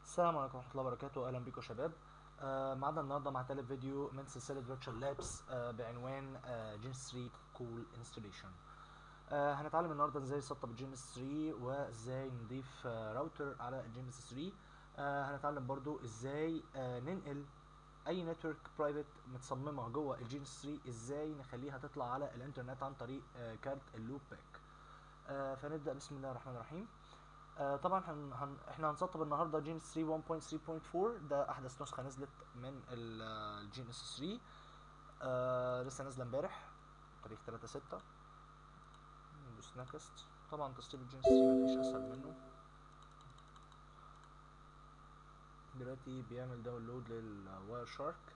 السلام عليكم ورحمة الله وبركاته أهلا بيكم شباب آه معنا النهاردة مع تالت فيديو من سلسلة فيرتشوال لابس آه بعنوان آه جينس 3 كول انستليشن آه هنتعلم النهاردة ازاي نسطب الجينس 3 وازاي نضيف آه راوتر على الجينس 3 آه هنتعلم برضو ازاي آه ننقل اي نتورك برايفت متصممة جوه الجينس 3 ازاي نخليها تطلع على الانترنت عن طريق آه كارت اللوب باك آه فنبدأ بسم الله الرحمن الرحيم آه طبعا هن هن احنا هنسطب النهارده جين 3 1.3.4 ده احدث نسخه نزلت من الجين اس 3 آه لسه نازله امبارح تاريخ 3 6 ندوس نكست طبعا تسطيب الجين 3 مفيش اسهل منه دلوقتي بيعمل داونلود للواير شارك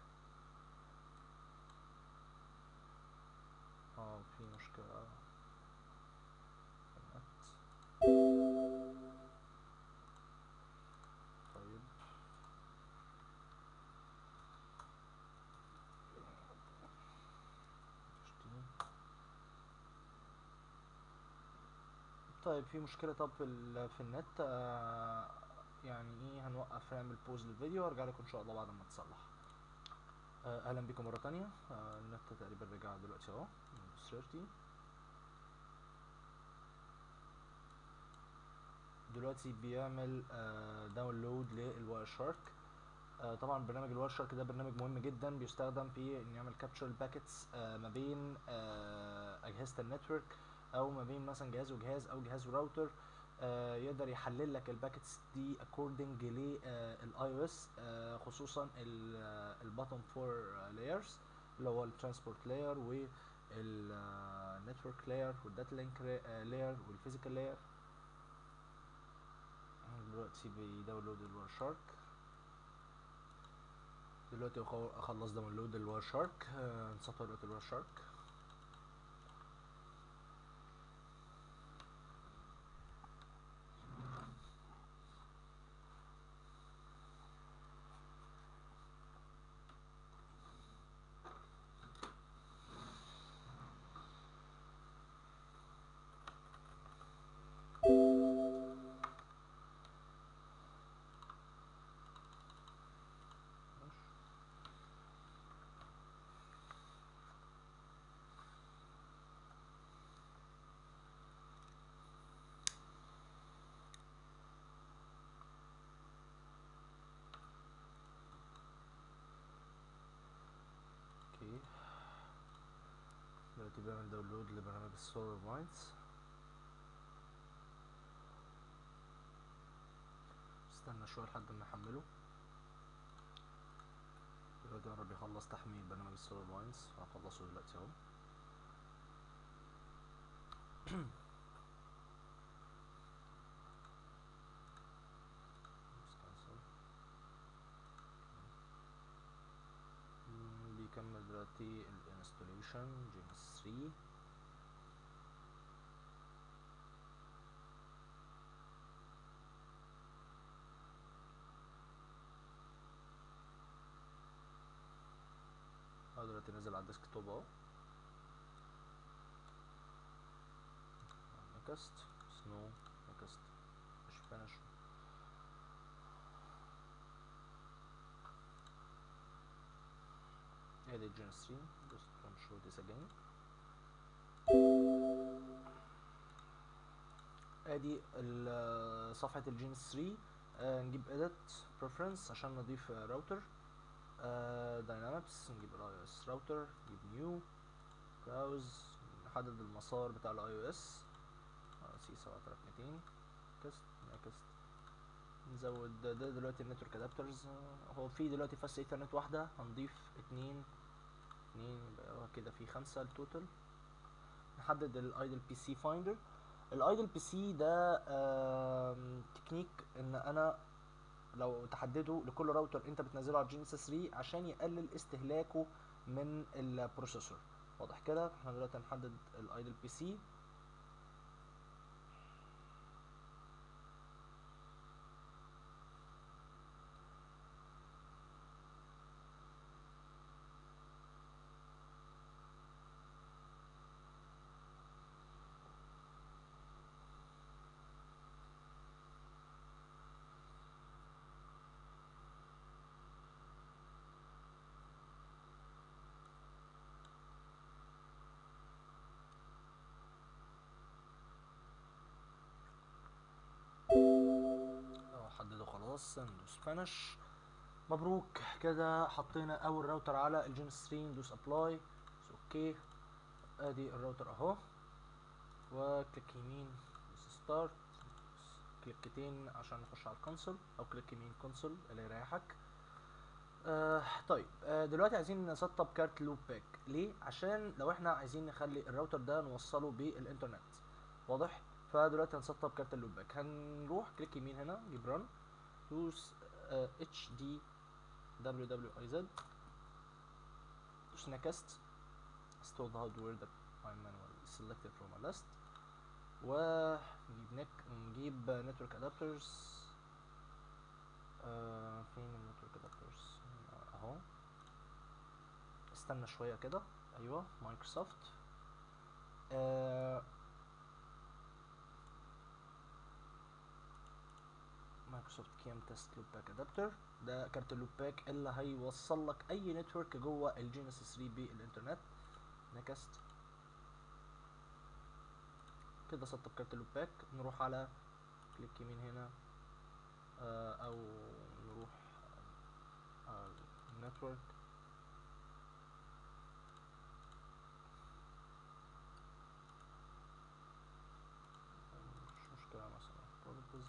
اه في مشكله في النت طيب اشتري. طيب في مشكلة طب في, ال- في النت آه يعني ايه هنوقف نعمل بوز للفيديو وارجع لكم ان شاء الله بعد ما تصلح آه اهلا بكم مرة تانية آه النت تقريبا رجع دلوقتي اهو من 30 دلوقتي بيعمل آه داونلود للواير شارك آه طبعا برنامج الواير شارك ده برنامج مهم جدا بيستخدم في ان يعمل كابتشر الباكيتس آه ما بين آه اجهزه النتورك او ما بين مثلا جهاز وجهاز او جهاز وراوتر آه يقدر يحلل لك الباكيتس دي اكوردنج للاي او اس خصوصا الباتوم فور لايرز اللي هو الترانسبورت لاير والنتورك لاير والداتا لينك لاير والفيزيكال لاير دلوقتي بيداونلود الواير شارك دلوقتي أخو- اخلص داونلود الواير شارك آه، نسطب دلوقتي الواير شارك ماشي. اوكي دلوقتي بيعمل داونلود لبرنامج السولار ماينز استنى شويه لحد ما يحمله دلوقتي قرب يخلص تحميل برنامج السولار ماينز هخلصه دلوقتي اهو بس cancel. مم، بيكمل دلوقتي الانستوليشن جينس 3 اه دلوقتي نزل على الديسك توب اهو نكست سنو نكست مش فينش ادي جينس 3 just don't show this again ادي ال- صفحة الجينس 3 آه نجيب edit preference عشان نضيف راوتر داينامكس نجيب الاي او اس راوتر نجيب نيو براوز نحدد المسار بتاع الاي او اس سي 7200 نكست نكست نزود ده, ده دلوقتي النتورك ادابترز هو في دلوقتي فاست ايثرنت واحدة هنضيف اتنين اتنين يبقى هو كده في خمسة التوتال نحدد الايدل بي سي فايندر الايدل بي سي ده آم، تكنيك ان انا لو تحدده لكل راوتر انت بتنزله على جينيسيس 3 عشان يقلل استهلاكه من البروسيسور واضح كده احنا دلوقتي هنحدد الايدل بي سي فينش مبروك كده حطينا اول راوتر على الجين 3 ندوس ابلاي اوكي ادي الراوتر اهو وكليك يمين دوس ستارت كليكتين عشان نخش على الكونسول او كليك يمين كونسول اللي يريحك آه طيب آه دلوقتي عايزين نسطب كارت لوب باك ليه عشان لو احنا عايزين نخلي الراوتر ده نوصله بالانترنت واضح فدلوقتي هنسطب كارت اللوب باك هنروح كليك يمين هنا جيب ران دوس اتش دي دبليو دبليو اي زد دوس نكست install the hardware that I manually selected from a list ونجيب نك نجيب نتورك ادابترز آه فين النتورك ادابترز اهو استنى شويه كده ايوه مايكروسوفت آه مايكروسوفت كيم تيست لوب باك ادابتر ده كارت اللوب باك اللي هيوصل لك اي نتورك جوه الجينيسيس 3 بالانترنت نكست كده سطب كارت اللوب باك نروح على كليك يمين هنا آه او نروح على النتورك مش مشكلة مثلا properties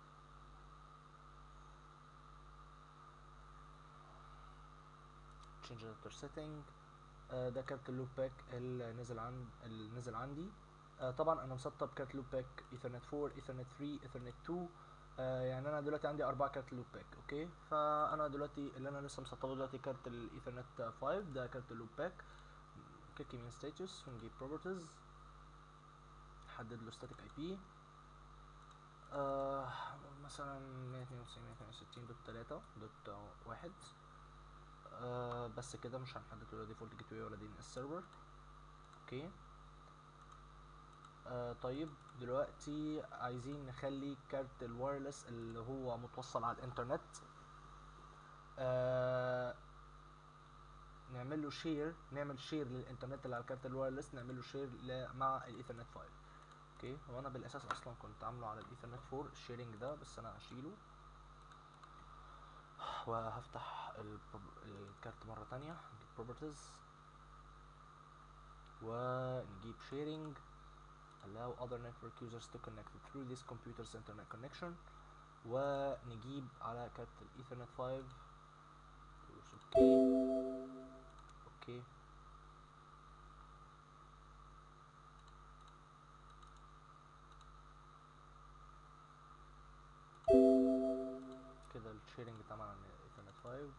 change adapter setting آه ده كارت اللوب باك اللي نزل عند اللي نزل عندي آه طبعا انا مسطب كارت لوب باك ايثرنت 4 ايثرنت 3 ايثرنت 2 آه يعني انا دلوقتي عندي اربع كارت لوب باك اوكي فانا دلوقتي اللي انا لسه مسطبه دلوقتي كارت الايثرنت 5 ده كارت اللوب باك كليك يمين ستاتوس ونجيب بروبرتيز نحدد له ستاتيك اي بي آه مثلا 192 168 دوت 3 دوت 1 آه بس كده مش هنحدد ولا ديفولت جيت واي ولا دي ان اس سيرفر اوكي آه طيب دلوقتي عايزين نخلي كارت الوايرلس اللي هو متوصل على الانترنت آه نعمل له شير نعمل شير للانترنت اللي على الكارت الوايرلس نعمل له شير مع الايثرنت 5 اوكي هو انا بالاساس اصلا كنت عامله على الايثرنت 4 الشيرنج ده بس انا هشيله وهفتح الكارت مرة تانية نجيب properties ونجيب sharing allow other network users to connect through this computer's internet connection ونجيب على كارت الايثرنت 5 دوس اوكي اوكي كده الشيرنج اتعمل على ايثرنت 5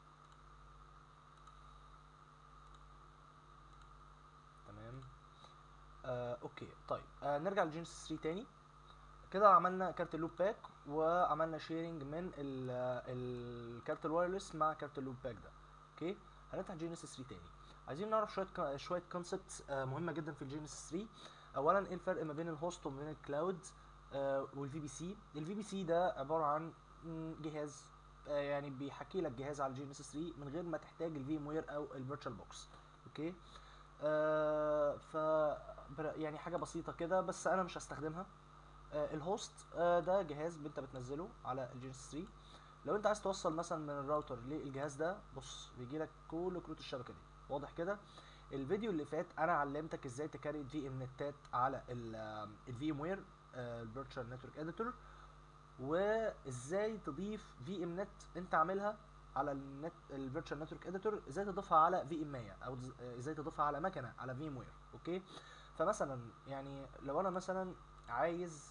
تمام آه اوكي طيب آه نرجع لجينيسيس 3 تاني كده عملنا كارت اللوب باك وعملنا شيرنج من الكارت الوايرلس مع كارت اللوب باك ده اوكي هنفتح جينيسيس 3 تاني عايزين نعرف شويه شويه كونسبتس آه مهمه جدا في الجينيسيس 3 اولا ايه الفرق ما بين الهوست وما بين الكلاود آه والفي بي سي الفي بي سي ده عباره عن جهاز آه يعني بيحكي لك جهاز على الجينيسيس 3 من غير ما تحتاج الفي وير او الفيرتشوال بوكس اوكي آه ف يعني حاجه بسيطه كده بس انا مش هستخدمها آه الهوست آه ده جهاز انت بتنزله على الجينيسيس 3 لو انت عايز توصل مثلا من الراوتر للجهاز ده بص بيجي لك كل كروت الشبكه دي واضح كده الفيديو اللي فات انا علمتك ازاي تكريت في ام نتات على الفي ام وير الفيرتشوال نتورك اديتور وازاي تضيف في ام نت انت عاملها على النت الفيرتشوال نتورك اديتور ازاي تضيفها على في ام 100 او ازاي تضيفها على مكنه على في ام وير اوكي فمثلا يعني لو انا مثلا عايز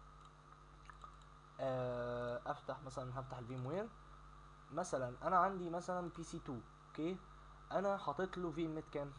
افتح مثلا هفتح الفي ام وير مثلا انا عندي مثلا بي سي 2 اوكي انا حاطط له في ام نت كام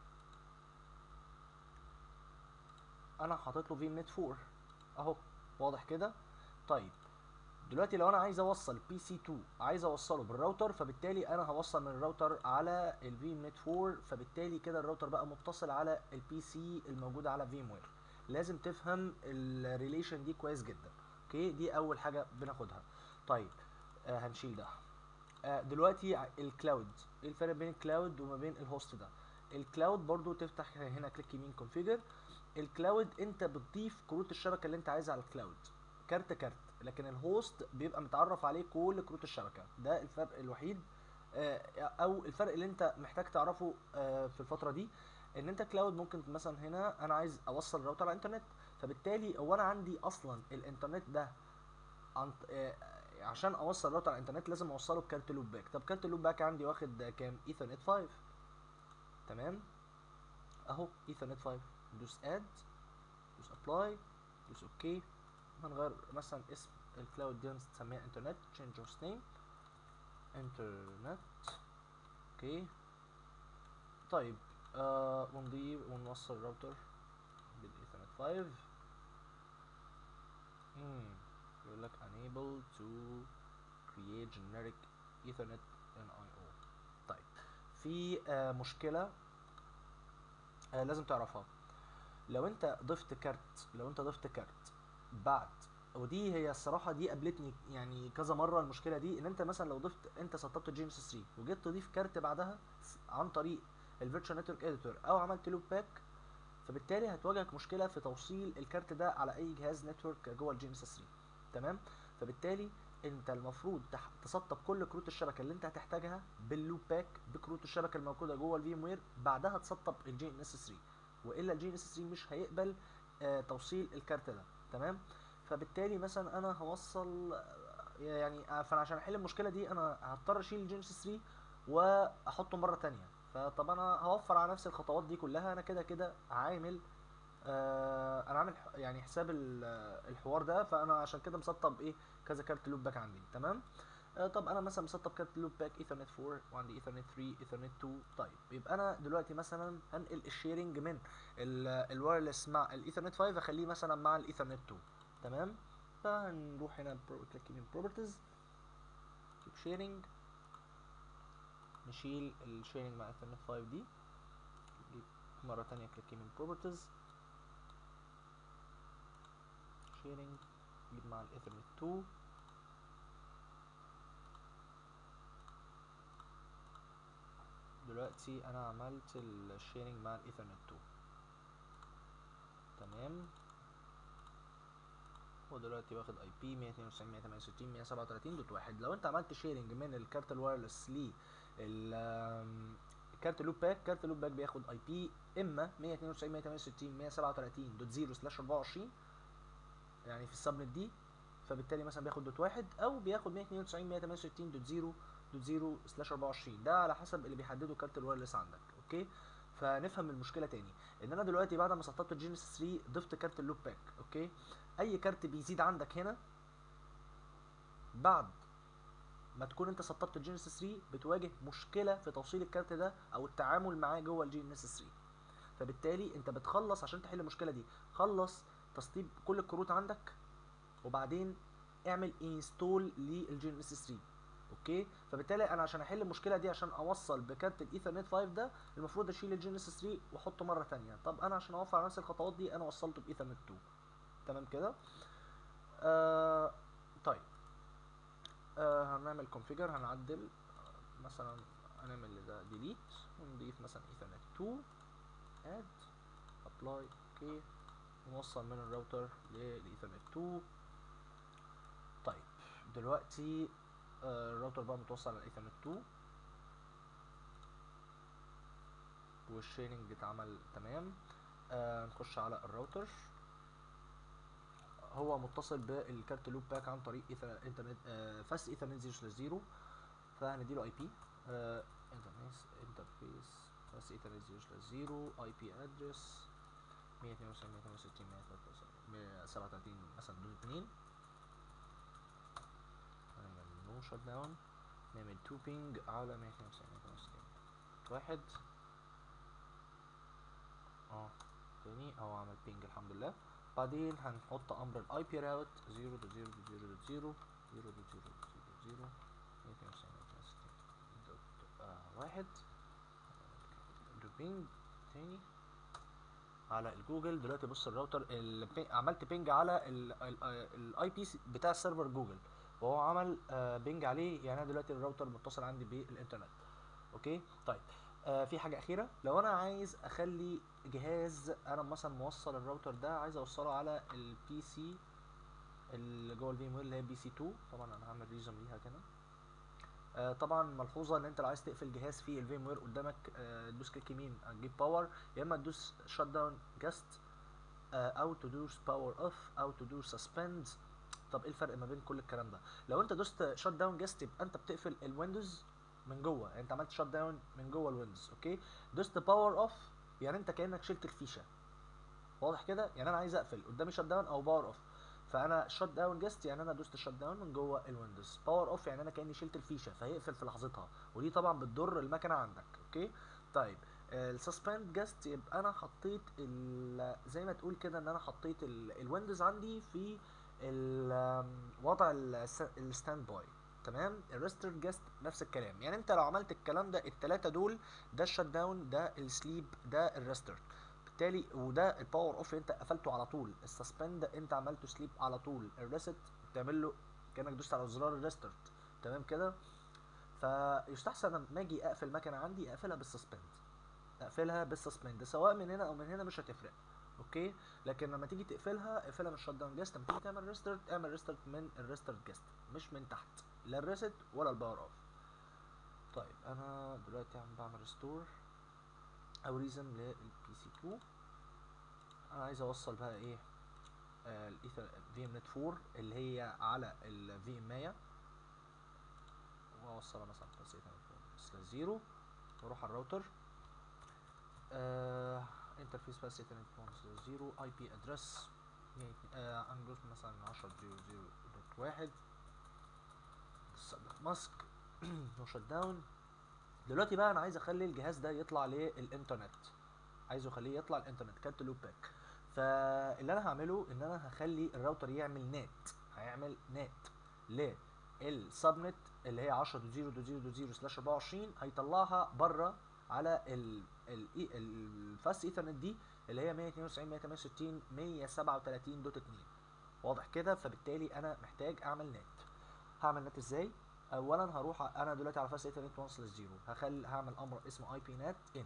انا حاطط له في ام نت 4 اهو واضح كده طيب دلوقتي لو انا عايز اوصل بي سي 2 عايز اوصله بالراوتر فبالتالي انا هوصل من الراوتر على الفي ام نت 4 فبالتالي كده الراوتر بقى متصل على البي سي الموجوده على في ام وير لازم تفهم الريليشن دي كويس جدا اوكي دي اول حاجه بناخدها طيب آه هنشيل ده آه دلوقتي الكلاود ايه الفرق بين الكلاود وما بين الهوست ده الكلاود برضو تفتح هنا كليك يمين كونفيجر الكلاود انت بتضيف كروت الشبكه اللي انت عايزها على الكلاود كارت كارت لكن الهوست بيبقى متعرف عليه كل كروت الشبكه ده الفرق الوحيد آه، او الفرق اللي انت محتاج تعرفه آه، في الفتره دي ان انت كلاود ممكن مثلا هنا انا عايز اوصل الراوتر على الانترنت فبالتالي هو انا عندي اصلا الانترنت ده عن آه، عشان اوصل الراوتر على الانترنت لازم اوصله بكارت لوب باك طب كارت اللوب باك عندي واخد كام ايثرنت 5 تمام اهو ايثرنت 5 دوس اد دوس ابلاي دوس اوكي هنغير مثلا اسم الكلاود دي نسميها انترنت change host name انترنت اوكي طيب آه ونضيف ونوصل الراوتر بالايثرنت 5 امم يقول لك unable to create generic ethernet NIO طيب في آه مشكلة آه لازم تعرفها لو انت ضفت كارت لو انت ضفت كارت بعد ودي هي الصراحه دي قابلتني يعني كذا مره المشكله دي ان انت مثلا لو ضفت انت سطبت جينيسيس 3 وجيت تضيف كارت بعدها عن طريق الفيرتشوال نتورك اديتور او عملت لوب باك فبالتالي هتواجهك مشكله في توصيل الكارت ده على اي جهاز نتورك جوه الجينيسيس 3 تمام فبالتالي انت المفروض تح- تسطب كل كروت الشبكه اللي انت هتحتاجها باللوب باك بكروت الشبكه الموجوده جوه الفيم وير بعدها تسطب الجي ان اس 3 والا الجي ان اس 3 مش هيقبل آه توصيل الكارت ده تمام فبالتالي مثلا انا هوصل آه، يعني آه، فانا عشان احل المشكله دي انا هضطر اشيل الجي ان اس 3 واحطه مره تانية فطب انا هوفر على نفسي الخطوات دي كلها انا كده كده عامل آه انا عامل ح- يعني حساب ال- آه، الحوار ده فانا عشان كده مسطب ايه كذا كارت لوب باك عندي تمام آه طب انا مثلا مسطب كارت لوب باك ايثرنت 4 وعندي ايثرنت 3 ايثرنت 2 طيب يبقى انا دلوقتي مثلا هنقل الشيرنج من الوايرلس مع الايثرنت 5 اخليه مثلا مع الايثرنت 2 تمام فهنروح هنا كليك من بروبرتيز كيب شيرنج نشيل الشيرنج مع ايثرنت 5 دي نجيب مرة تانية كليك من بروبرتيز شيرنج نجيب مع الايثرنت 2 دلوقتي انا عملت الشيرنج مع الايثرنت 2 تمام هو دلوقتي واخد اي بي 192 168 137 دوت واحد لو انت عملت شيرنج من الكارت الوايرلس ل الكارت لوب باك كارت لوب باك بياخد اي بي اما 192 168 137 دوت 0 سلاش 24 يعني في السبنت دي فبالتالي مثلا بياخد دوت واحد او بياخد 192 168 دوت 0 دوت 0 سلاش 24 ده على حسب اللي بيحدده كارت الوايرلس عندك اوكي فنفهم المشكله تاني ان انا دلوقتي بعد ما سطبت الجينيسيس 3 ضفت كارت اللوب باك اوكي اي كارت بيزيد عندك هنا بعد ما تكون انت سطبت الجينيسيس 3 بتواجه مشكله في توصيل الكارت ده او التعامل معاه جوه الجينيسيس 3 فبالتالي انت بتخلص عشان تحل المشكله دي خلص تسطيب كل الكروت عندك وبعدين اعمل انستول للجينيسيس 3 اوكي فبالتالي انا عشان احل المشكله دي عشان اوصل بكارت الايثرنت 5 ده المفروض اشيل الجينيسيس 3 واحطه مره تانية طب انا عشان اوفر على نفس الخطوات دي انا وصلته بايثرنت 2 تمام كده آه طيب آه هنعمل كونفيجر هنعدل آه، مثلا هنعمل ده ديليت ونضيف مثلا ايثرنت 2 اد ابلاي اوكي ونوصل من الراوتر للايثرنت 2 طيب دلوقتي آه الراوتر بقى متوصل على الايثرنت 2 والشيرنج اتعمل تمام آه نخش على الراوتر هو متصل بالكارت لوب باك عن طريق إيثر... انترنت آه فاست ايثرنت 0 سلاش 0 فهنديله اي بي انترفيس انترفيس فاست ايثرنت 0 سلاش 0 اي بي ادرس 192 168 137 مثلا دول 2 هنعمل نو شت داون نعمل 2 بينج على 192 168 واحد اه تاني اهو عمل بينج الحمد لله بعدين هنحط امر الاي بي راوت 0.0.0.0 0.0.0.0 دوت واحد دوت بينج تاني على الجوجل دلوقتي بص الراوتر البي... عملت بينج على الاي بي بتاع السيرفر جوجل وهو عمل آه، بينج عليه يعني انا دلوقتي الراوتر متصل عندي بالانترنت اوكي طيب آه في حاجه اخيره لو انا عايز اخلي جهاز انا مثلا موصل الراوتر ده عايز اوصله على البي سي اللي جوه الفي ام وير اللي هي بي سي 2 طبعا انا هعمل ريزوم ليها كده آه طبعا ملحوظه ان انت لو عايز تقفل جهاز فيه الفي ام وير قدامك آه تدوس كليك يمين تجيب باور يا اما تدوس شت داون جاست او تدوس باور اوف او تدوس سسبند طب ايه الفرق ما بين كل الكلام ده لو انت دوست شت داون جاست يبقى انت بتقفل الويندوز من جوه يعني انت عملت شت داون من جوه الويندوز اوكي دوست باور اوف يعني انت كانك شلت الفيشه واضح كده يعني انا عايز اقفل قدامي شت داون او باور اوف فانا شت داون جست يعني انا دوست شت داون من جوه الويندوز باور اوف يعني انا كاني شلت الفيشه فهيقفل في لحظتها ودي طبعا بتضر المكنه عندك اوكي طيب السسبند جست يبقى انا حطيت زي ما تقول كده ان انا حطيت الويندوز عندي في وضع الستاند باي تمام الريستر جاست نفس الكلام يعني انت لو عملت الكلام ده الثلاثه دول ده الشت داون ده السليب ده الريستر بالتالي وده الباور اوف انت قفلته على طول السسبند انت عملته سليب على طول الريست بتعمل له كانك دوست على زرار الريستارت تمام كده فيستحسن لما اجي اقفل مكنه عندي اقفلها بالسسبند اقفلها بالسسبند سواء من هنا او من هنا مش هتفرق اوكي لكن لما تيجي تقفلها اقفلها من الشت داون جاست لما تيجي تعمل ريستارت اعمل ريستارت من الريستارت جاست مش من تحت لا الريست ولا الباور اوف طيب انا دلوقتي عم بعمل ريستور او ريزن للبي سي 2 انا عايز اوصل بقى ايه آه الايثر في ام نت 4 اللي هي على الفي ام 100 واوصلها مثلا بس سلاش زيرو واروح على الراوتر آه انترفيس بس ايثرنت سلاش زيرو اي بي ادرس اندروس مثلا 10 0 دوت واحد ماسك نو شت داون دلوقتي بقى انا عايز اخلي الجهاز ده يطلع للانترنت عايزه اخليه يطلع الانترنت كارت لوب باك فاللي انا هعمله ان انا هخلي الراوتر يعمل نت هيعمل نت للسبنت اللي هي 10.0.0.0 سلاش 24 هيطلعها بره على ال ال الفاست ايثرنت دي اللي هي 192 168 137 دوت 2 واضح كده فبالتالي انا محتاج اعمل نت هعمل نت ازاي اولا هروح انا دلوقتي على فاست ايثرنت 1 سلاش 0 هخلي هعمل امر اسمه اي بي نت ان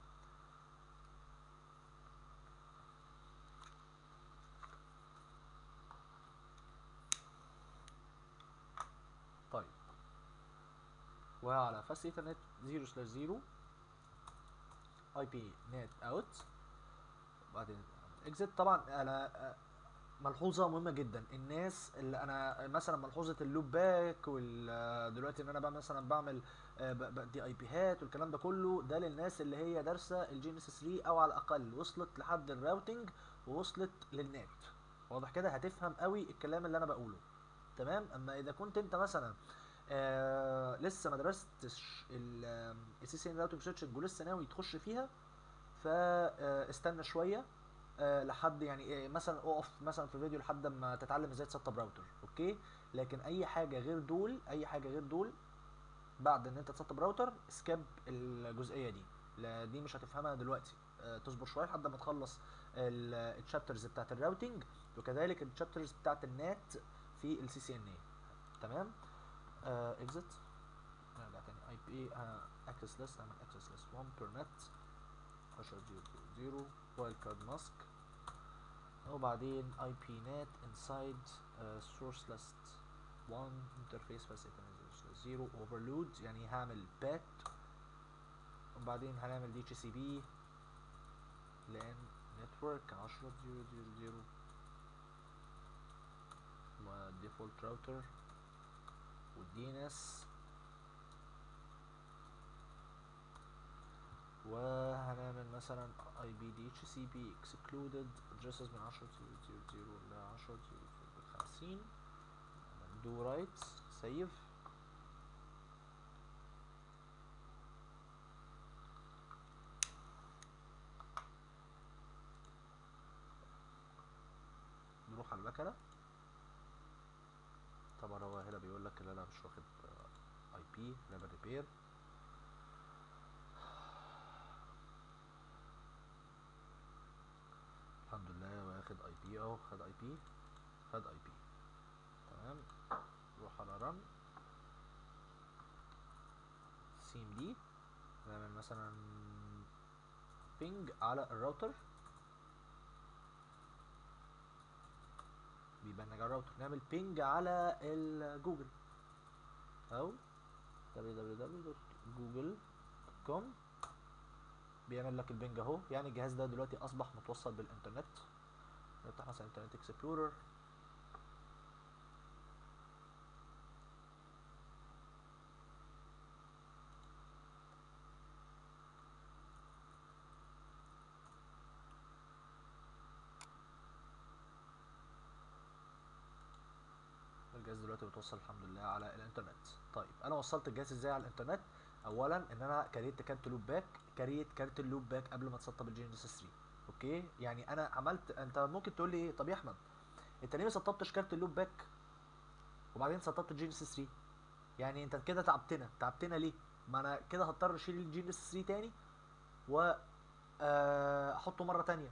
طيب وعلى فاست ايثرنت 0 سلاش 0 اي بي نت اوت وبعدين اكزit طبعا انا ملحوظه مهمه جدا الناس اللي انا مثلا ملحوظه اللوب باك دلوقتي ان انا بقى مثلا بعمل دي اي بي هات والكلام ده كله ده للناس اللي هي دارسه الجي ان اس 3 او على الاقل وصلت لحد الراوتنج ووصلت للنت واضح كده هتفهم قوي الكلام اللي انا بقوله تمام اما اذا كنت انت مثلا آه لسه ما درستش السي سي ان راوتنج سويتشنج ولسه ناوي تخش فيها فاستنى شويه أه لحد يعني مثلا اقف مثلا في الفيديو لحد ما تتعلم ازاي تسطب راوتر اوكي لكن اي حاجه غير دول اي حاجه غير دول بعد ان انت تسطب راوتر سكيب الجزئيه دي لا دي مش هتفهمها دلوقتي أه تصبر شويه لحد ما تخلص الشابترز بتاعت الراوتنج وكذلك الشابترز بتاعت النت في السي سي ان اي تمام اكزit نرجع تاني اي بي اكسس ليست اعمل اكسس ليست 1 بير نت 10 0 0 وايلد كارد ماسك وبعدين اي بي نت انسايد سورس ليست 1 انترفيس بس 0 اوفرلود يعني هعمل بات وبعدين هنعمل دي اتش سي بي لان نتورك 10 0 0 0 والديفولت راوتر والدي ان اس وهنعمل مثلا اي بي دي اتش سي بي اكسكلودد ادريسز من 10 0 0 ل 10 0 50 دو رايت سيف نروح على المكنه طبعا هو هنا بيقول لك ان انا مش واخد اي بي نعمل ريبير الحمد لله واخد اي بي اهو خد اي بي خد اي بي تمام نروح على رن سيم دي نعمل مثلا بينج على الراوتر بيبنج على الراوتر نعمل بينج على الجوجل او www.google.com بيعمل لك البنج اهو يعني الجهاز ده دلوقتي اصبح متوصل بالانترنت نفتح مثلا انترنت اكسبلورر الجهاز دلوقتي متوصل الحمد لله على الانترنت طيب انا وصلت الجهاز ازاي على الانترنت اولا ان انا كريت كارت لوب باك كريت كارت اللوب باك قبل ما تسطب الجي ان اس 3 اوكي يعني انا عملت انت ممكن تقول لي ايه طب يا احمد انت ليه ما سطبتش كارت اللوب باك وبعدين سطبت الجي ان اس 3 يعني انت كده تعبتنا تعبتنا ليه ما انا كده هضطر اشيل الجي ان اس 3 تاني و آه، احطه مره تانية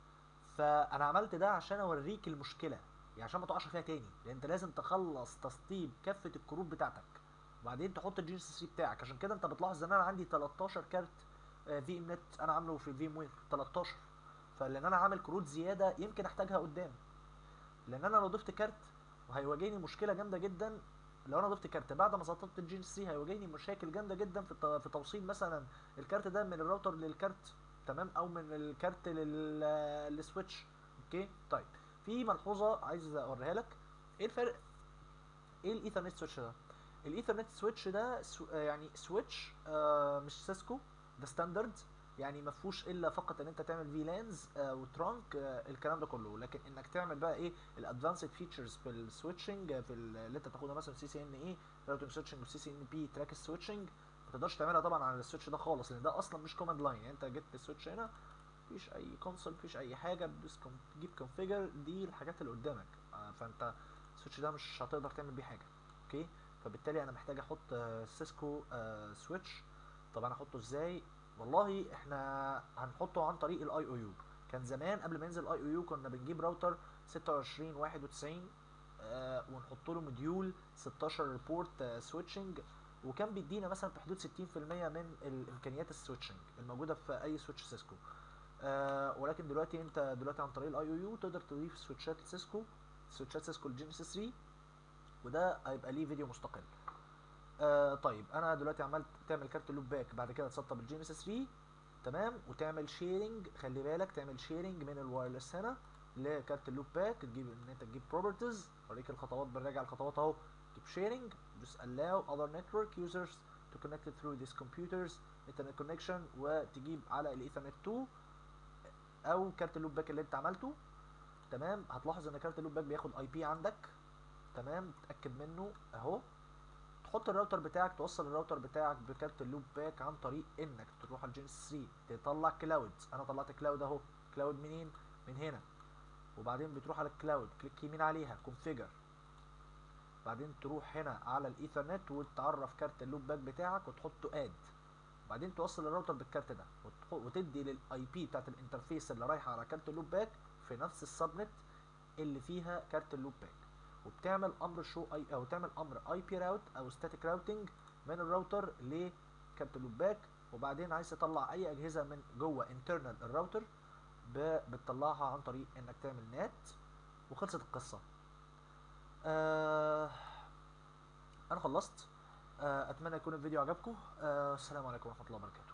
فانا عملت ده عشان اوريك المشكله يعني عشان ما تقعش فيها تاني لان انت لازم تخلص تسطيب كافه الكروت بتاعتك وبعدين تحط الجي اس 3 بتاعك عشان كده انت بتلاحظ ان انا عندي 13 كارت في ام نت انا عامله في الفيم وير 13 فلان انا عامل كروت زياده يمكن احتاجها قدام لان انا لو ضفت كارت وهيواجهني مشكله جامده جدا لو انا ضفت كارت بعد ما سطبت الجي اس 3 هيواجهني مشاكل جامده جدا في الت- في توصيل مثلا الكارت ده من الراوتر للكارت تمام او من الكارت لل- للسويتش اوكي طيب في ملحوظه عايز اوريها لك ايه الفرق ايه الايثرنت سويتش ده الايثرنت سويتش ده سو آه يعني سويتش آه مش سيسكو ده ستاندرد يعني ما فيهوش الا فقط ان انت تعمل في لانز آه وترانك آه الكلام ده كله لكن انك تعمل بقى ايه الادفانسد فيتشرز في السويتشنج في ال- اللي انت تاخدها مثلا سي سي ان اي راوتنج سويتشنج وسي سي ان بي تراك سويتشنج ما تقدرش تعملها طبعا على السويتش ده خالص لان ده اصلا مش كوماند لاين يعني انت جبت السويتش هنا مفيش اي كونسول مفيش اي حاجه بتدوس كم- تجيب كونفيجر دي الحاجات اللي قدامك آه، فانت السويتش ده مش هتقدر تعمل بيه حاجه اوكي فبالتالي انا محتاج احط آه، سيسكو آه، سويتش طب انا احطه ازاي والله احنا هنحطه عن طريق الاي او يو كان زمان قبل ما ينزل الاي او يو كنا بنجيب راوتر 26 91 آه ونحط له موديول 16 بورت آه سويتشنج وكان بيدينا مثلا في حدود 60% من الامكانيات السويتشنج الموجوده في اي سويتش سيسكو آه ولكن دلوقتي انت دلوقتي عن طريق الاي او يو تقدر تضيف سويتشات سيسكو سويتشات سيسكو للجينيسيس 3 وده هيبقى ليه فيديو مستقل آه طيب انا دلوقتي عملت تعمل كارت لوب باك بعد كده تسطب الجينيسيس 3 تمام وتعمل شيرنج خلي بالك تعمل شيرنج من الوايرلس هنا لكارت اللوب باك تجيب ان انت تجيب بروبرتيز اوريك الخطوات بنراجع الخطوات اهو تجيب شيرنج دوس allow other network users to connect through these computers internet connection وتجيب على الايثرنت 2 او كارت اللوب باك اللي انت عملته تمام هتلاحظ ان كارت اللوب باك بياخد اي بي عندك تمام تاكد منه اهو تحط الراوتر بتاعك توصل الراوتر بتاعك بكارت اللوب باك عن طريق انك تروح على الجينيس 3 تطلع كلاود انا طلعت كلاود اهو كلاود منين من هنا وبعدين بتروح على الكلاود كليك يمين عليها كونفيجر بعدين تروح هنا على الايثرنت وتعرف كارت اللوب باك بتاعك وتحطه اد بعدين توصل الراوتر بالكارت ده وتح- وتدي للاي بي بتاعت الانترفيس اللي رايحه على كارت اللوب باك في نفس السبنت اللي فيها كارت اللوب باك وبتعمل امر شو اي او تعمل امر اي بي راوت او ستاتيك راوتنج من الراوتر لكارت اللوب باك وبعدين عايز تطلع اي اجهزه من جوه انترنال الراوتر ب- بتطلعها عن طريق انك تعمل نات وخلصت القصه آه انا خلصت آه اتمنى يكون الفيديو عجبكم آه السلام عليكم ورحمه الله وبركاته